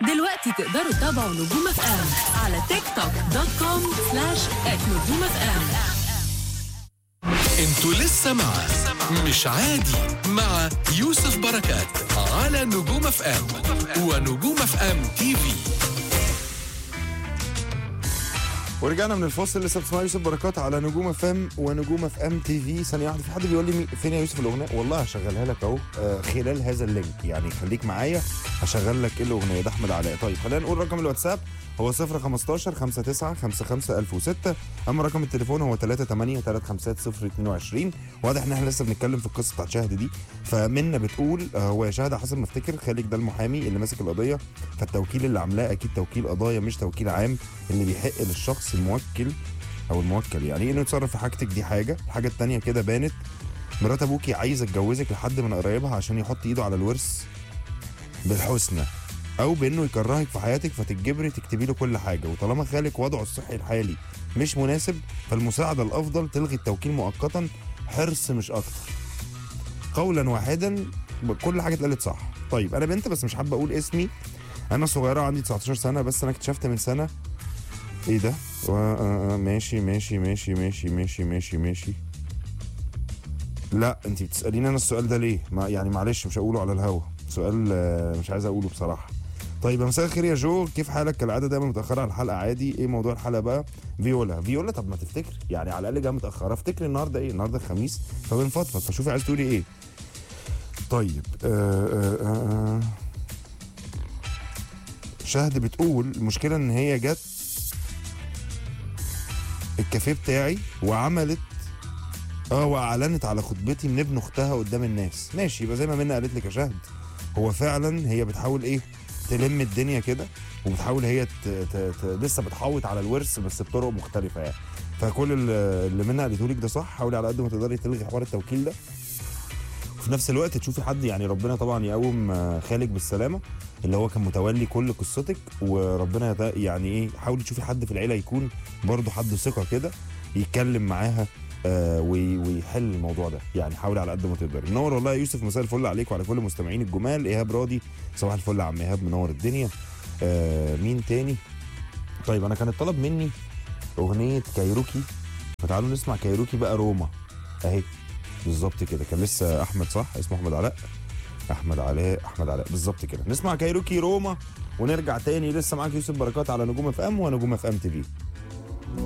دلوقتي تقدروا تتابعوا نجوم اف ام على تيك توك دوت كوم سلاش نجوم اف ام انتوا لسه مع مش عادي مع يوسف بركات على نجوم اف ام ونجوم اف ام تي في ورجعنا من الفاصل لسه بتسمعوا يوسف بركات على نجوم اف ام ونجوم اف ام تي في ثانيه واحده في حد بيقول لي مي- فين يا يوسف الاغنيه والله هشغلها لك اهو آه، خلال هذا اللينك يعني خليك معايا هشغل لك ايه الاغنيه ده احمد علاء طيب خلينا نقول رقم الواتساب هو 015 59 55 1006 اما رقم التليفون هو 38 350 022 واضح ان احنا لسه بنتكلم في القصه بتاعت شهد دي فمنى بتقول آه، هو يا شهد حسب ما افتكر خالد ده المحامي اللي ماسك القضيه فالتوكيل اللي عاملاه اكيد توكيل قضايا مش توكيل عام اللي بيحق للشخص الموكل او الموكل يعني انه يتصرف في حاجتك دي حاجه الحاجه التانية كده بانت مرات ابوكي عايزه تجوزك لحد من قرايبها عشان يحط ايده على الورث بالحسنى او بانه يكرهك في حياتك فتجبري تكتبي له كل حاجه وطالما خالك وضعه الصحي الحالي مش مناسب فالمساعده الافضل تلغي التوكيل مؤقتا حرص مش اكتر قولا واحدا كل حاجه اتقالت صح طيب انا بنت بس مش حابه اقول اسمي انا صغيره عندي 19 سنه بس انا اكتشفت من سنه ايه ده و- آه، آه، ماشي ماشي ماشي ماشي ماشي ماشي ماشي لا انت بتساليني انا السؤال ده ليه ما يعني معلش مش هقوله على الهوا سؤال آه، مش عايز اقوله بصراحه طيب يا مساء الخير يا جو كيف حالك كالعاده دايما متاخره على الحلقه عادي ايه موضوع الحلقه بقى فيولا فيولا طب ما تفتكر يعني على الاقل جايه متاخره افتكري النهارده ايه النهارده الخميس فبنفضفض فشوفي عايز تقولي ايه طيب آه آه آه آه. شهد بتقول المشكله ان هي جت الكافيه بتاعي وعملت اه واعلنت على خطبتي من ابن اختها قدام الناس ماشي يبقى زي ما منى قالت لك يا شهد هو فعلا هي بتحاول ايه تلم الدنيا كده وبتحاول هي ت... ت... ت... لسه بتحوط على الورث بس بطرق مختلفه يعني فكل اللي اللي منى قالته لك ده صح حاولي على قد ما تقدري تلغي حوار التوكيل ده وفي نفس الوقت تشوفي حد يعني ربنا طبعا يقوم آه، خالك بالسلامه اللي هو كان متولي كل قصتك وربنا يت- يعني ايه حاولي تشوفي حد في العيله يكون برضه حد ثقه كده يتكلم معاها آه وي- ويحل الموضوع ده يعني حاولي على قد ما تقدري منور والله يا يوسف مساء الفل عليك وعلى كل المستمعين الجمال ايهاب راضي صباح الفل يا عم ايهاب منور الدنيا آه مين تاني طيب انا كان الطلب مني اغنيه كايروكي فتعالوا نسمع كايروكي بقى روما اهي بالظبط كده كان لسه احمد صح اسمه احمد علاء احمد علاء احمد علاء بالظبط كده نسمع كايروكي روما ونرجع تاني لسه معاك يوسف بركات على نجوم اف ام ونجوم اف ام تي في